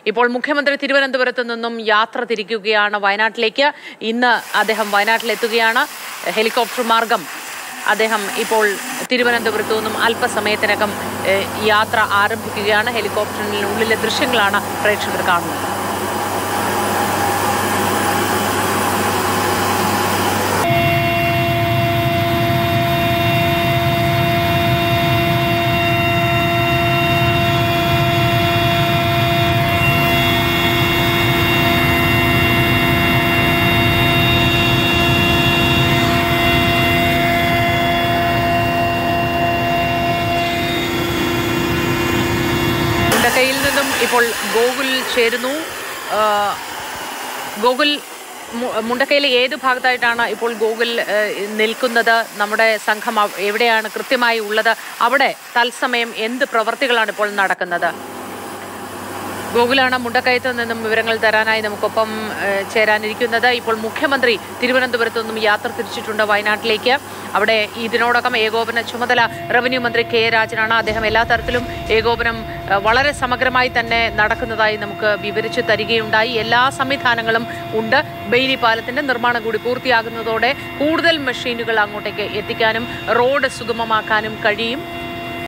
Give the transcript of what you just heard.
ഇപ്പോൾ മുഖ്യമന്ത്രി തിരുവനന്തപുരത്ത് നിന്നും യാത്ര തിരിക്കുകയാണ് വയനാട്ടിലേക്ക് ഇന്ന് അദ്ദേഹം വയനാട്ടിലെത്തുകയാണ് ഹെലികോപ്റ്റർ മാർഗം അദ്ദേഹം ഇപ്പോൾ തിരുവനന്തപുരത്തു നിന്നും അല്പസമയത്തിനകം ഏഹ്, യാത്ര ആരംഭിക്കുകയാണ് ഹെലികോപ്റ്ററിനുള്ളിലെ ദൃശ്യങ്ങളാണ് പ്രേക്ഷകർ കാണുന്നത് മുണ്ടക്കയിൽ നിന്നും ഇപ്പോൾ ഗോകുൽ ചേരുന്നു ആ, ഗോകുൽ മു- മുണ്ടക്കയിലെ ഏത് ഭാഗത്തായിട്ടാണ് ഇപ്പോൾ ഗോകുൽ ഏ, നിൽക്കുന്നത് നമ്മുടെ സംഘം അവ- എവിടെയാണ് കൃത്യമായി ഉള്ളത് അവിടെ തത്സമയം എന്ത് പ്രവർത്തികളാണ് ഇപ്പോൾ നടക്കുന്നത് ഗോകുലാണ് മുണ്ടക്കയത്ത് നിന്നും വിവരങ്ങൾ തരാനായി നമുക്കൊപ്പം ഏഹ്, ചേരാനിരിക്കുന്നത് ഇപ്പോൾ മുഖ്യമന്ത്രി തിരുവനന്തപുരത്ത് നിന്നും യാത്ര തിരിച്ചിട്ടുണ്ട് വയനാട്ടിലേക്ക് അവിടെ ഇതിനോടകം ഏകോപന ചുമതല റവന്യൂ മന്ത്രി കെ രാജനാണ് അദ്ദേഹം എല്ലാ തരത്തിലും ഏകോപനം ഏഹ്, വളരെ സമഗ്രമായി തന്നെ നടക്കുന്നതായി നമുക്ക് വിവരിച്ചു തരികയുണ്ടായി എല്ലാ സംവിധാനങ്ങളും ഉണ്ട് ബെയിലി പാലത്തിന്റെ നിർമ്മാണം കൂടി പൂർത്തിയാകുന്നതോടെ കൂടുതൽ മെഷീനുകൾ അങ്ങോട്ടേക്ക് എത്തിക്കാനും റോഡ് സുഗമമാക്കാനും കഴിയും